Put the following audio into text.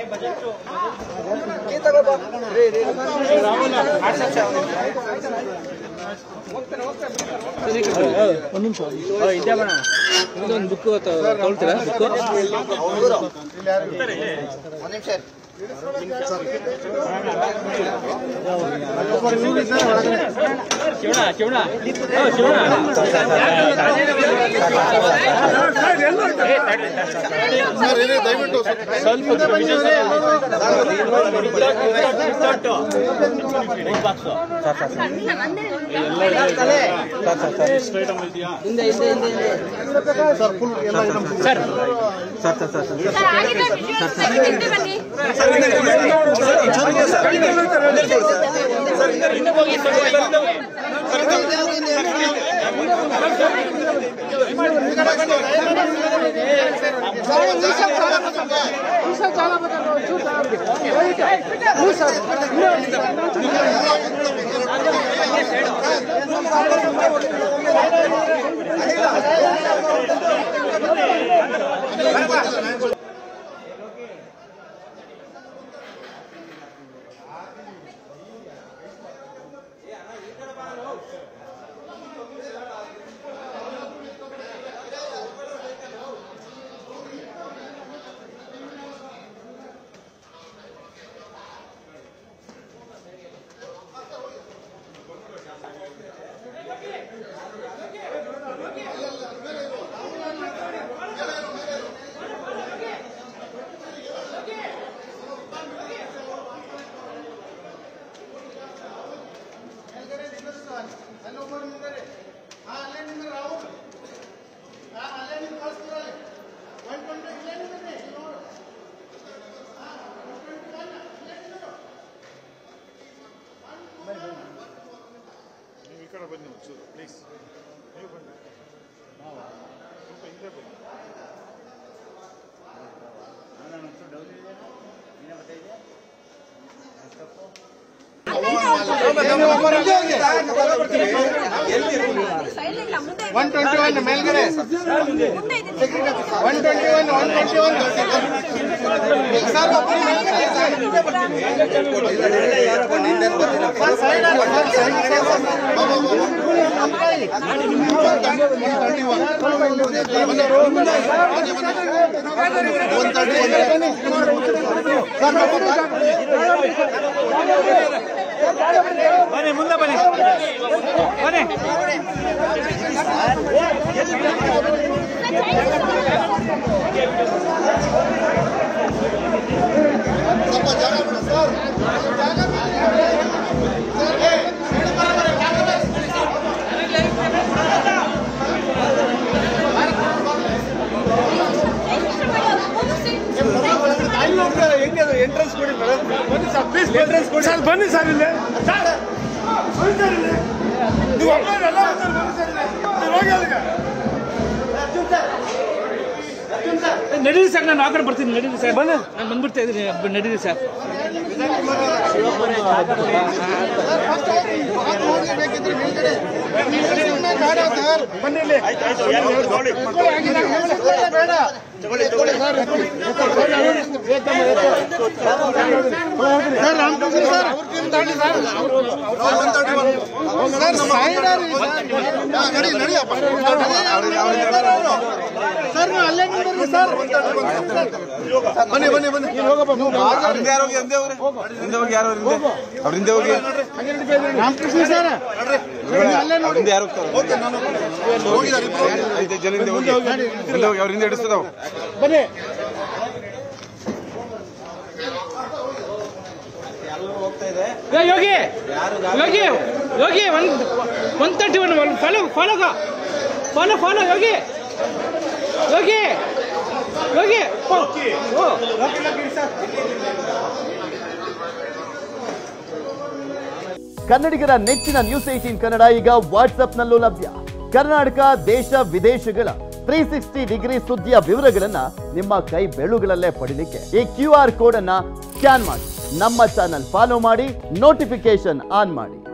ಒಂದು ನಿಮಿಷ ಇದ್ದೇ ಬಣ ಇನ್ನೊಂದು ಬುಕ್ ತೊಗೊಳ್ತೀರಾ ಬುಕ್ ಶಿವಣ ಶಿವಣ ಓ, ಶಿವಣ ಹಿಂದೆ ಹಿಂದೆ ಹಿಂದೆ ಹಿಂದೆ ಸರ್ ಸರ್ ಆಗಿದೆ ವಿಷಯ ಸರ್ ಹಿಂದೆ ಬನ್ನಿ ನೀವು ಈ ಕಡೆ ಬನ್ನಿ ಒಂಚೂರು ಪ್ಲೀಸ್ ನೀವು ಬನ್ನಿ ಸ್ವಲ್ಪ ಹಿಂದೆ ಬನ್ನಿ ಸೈಡ್ ಇಲ್ಲ ಮುಂದೆ ಒನ್ ಟ್ವೆಂಟಿ ಒನ್ ಮೇಲ್ಗಡೆ ಮುಂದೆ ಇದೆ one twenty one one twenty one sir ಒಬ್ಬರು ಮೇಲ್ಗಡೆ ಬನ್ನಿ ಮುಂದೆ ಬನ್ನಿ ಬನ್ನಿ ಎಂಟ್ರೆನ್ಸ್ ಕೊಡಿ ಬನ್ನಿ ಸರ್ ಪ್ಲೀಸ್ ಎಂಟ್ರೆನ್ಸ್ ಕೊಡಿ ಸರ್ ಬನ್ನಿ ಸರ್ ಇಲ್ಲಿ ಸರ್ ಬನ್ನಿ ಸರ್ ಇಲ್ಲಿ ನೀವು ಒಬ್ಬರೇ ಎಲ್ಲ ಬರ್ತಾರೆ, ಬನ್ನಿ ಸರ್ ಇಲ್ಲಿ ನೀವು ಹೋಗಿ ಅಲ್ಲಿಗೆ ನಡೀರಿ ಸರ್ ನಾನು ಆ ಕಡೆ ಬರ್ತೀನಿ ನಡೀರಿ ಸರ್ ಬನ್ನಿ ನಾನು ಬಂದ್ಬಿಡ್ತಾ ಇದ್ದೀನಿ ಬ- ನಡೀರಿ ಸರ್ ಬೇಕಿದ್ರೆ ಮೇಲ್ಗಡೆ ಸುಮ್ಮನೆ ಬೇಡ ಸರ್ ಬನ್ನಿ ಇಲ್ಲಿ ಬೇಡ ಸರ್ ರಾಮಕೃಷ್ಣ ಸರ್ ಅವ್ರಿಗೆ ದಾಟಿ ಸರ್ ಸರ್ ಸೈಡರ್ ನಡಿ ನಡಿಯಪ್ಪ ಸರ್ ನೀವು ಅಲ್ಲೇ ನಿಂತಿರ್ಲಿ ಸರ್ ಬನ್ನಿ ಬನ್ನಿ ಬನ್ನಿ ನೀನು ಹೋಗಪ್ಪ ಅವ್ರಿಂದ ಯಾರು ಹೋಗಿ ಹಿಂದೆ ಹೋಗ್ರಿ ಹಿಂದೆ ಹೋಗಿ ಯಾರು ಹಿಂದೆ ಅವ್ರಿಂದ ಹೋಗಿ ರಾಮಕೃಷ್ಣ ಸರ್ ಅಲ್ಲೇ ನೋಡಿ ಅವ್ರಿಂದ ಯಾರು ಹೋಗ್ತಾರೆ ಐದೈದು ಜನ ಹಿಂದೆ ಹೋಗಿ ಹಿಂದೆ ಹೋಗಿ ಅವ್ರಿಂದ ಹಿಡಿಸ್ತದಾವ ಬನ್ನಿ ಏ, Yogi Yogi Yogi one one thirty one follow follow follow follow Yogi Yogi Yogi ಓ, ಓ. ಕನ್ನಡಿಗರ ನೆಚ್ಚಿನ ನ್ಯೂಸ್ ಏಟೀನ್ ಕನ್ನಡ ಈಗ ವಾಟ್ಸ್ಆಪ್ನಲ್ಲೂ ಲಭ್ಯ ಕರ್ನಾಟಕ ದೇಶ ವಿದೇಶಗಳ ತ್ರೀ ಸಿಕ್ಸ್ಟಿ ಡಿಗ್ರಿ ಸುದ್ದಿಯ ವಿವರಗಳನ್ನ ನಿಮ್ಮ ಕೈ ಬೆಳುಗಳಲ್ಲೇ ಪಡಿಲಿಕ್ಕೆ ಈ ಕ್ಯೂ ಆರ್ ಕೋಡ್ ಅನ್ನ ಸ್ಕ್ಯಾನ್ ಮಾಡಿ ನಮ್ಮ ಚಾನಲ್ ಫಾಲೋ ಮಾಡಿ ನೋಟಿಫಿಕೇಶನ್ ಆನ್ ಮಾಡಿ